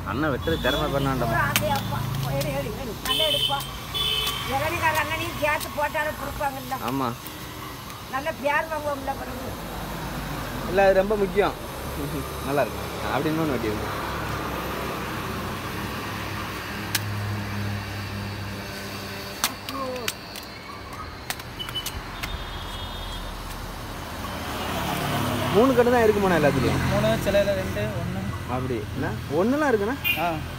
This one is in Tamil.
அண்ணன் வெட்டுறது திறமை பண்ணாண்டமா ஆசையாப்பா எடு எடு எடு நல்லா எடுப்பா இளநிக்கார அண்ணனையும் சேர்த்து போட்டாலும் கொடுப்பாங்கல்ல ஆமாம் நல்ல பேர் வாங்குவோம்ல பிறகு இல்லை அது ரொம்ப முக்கியம் நல்லா இருக்கு அப்படி இன்னொன்று வெட்டிடுங்க மூணு கட்டு தான் இருக்குமாண்ணா எல்லாத்துலேயும் மூணு சிலையில் ரெண்டு ஒன்று அப்படி என்ன ஒன்றுலாம் இருக்குண்ணா ஆ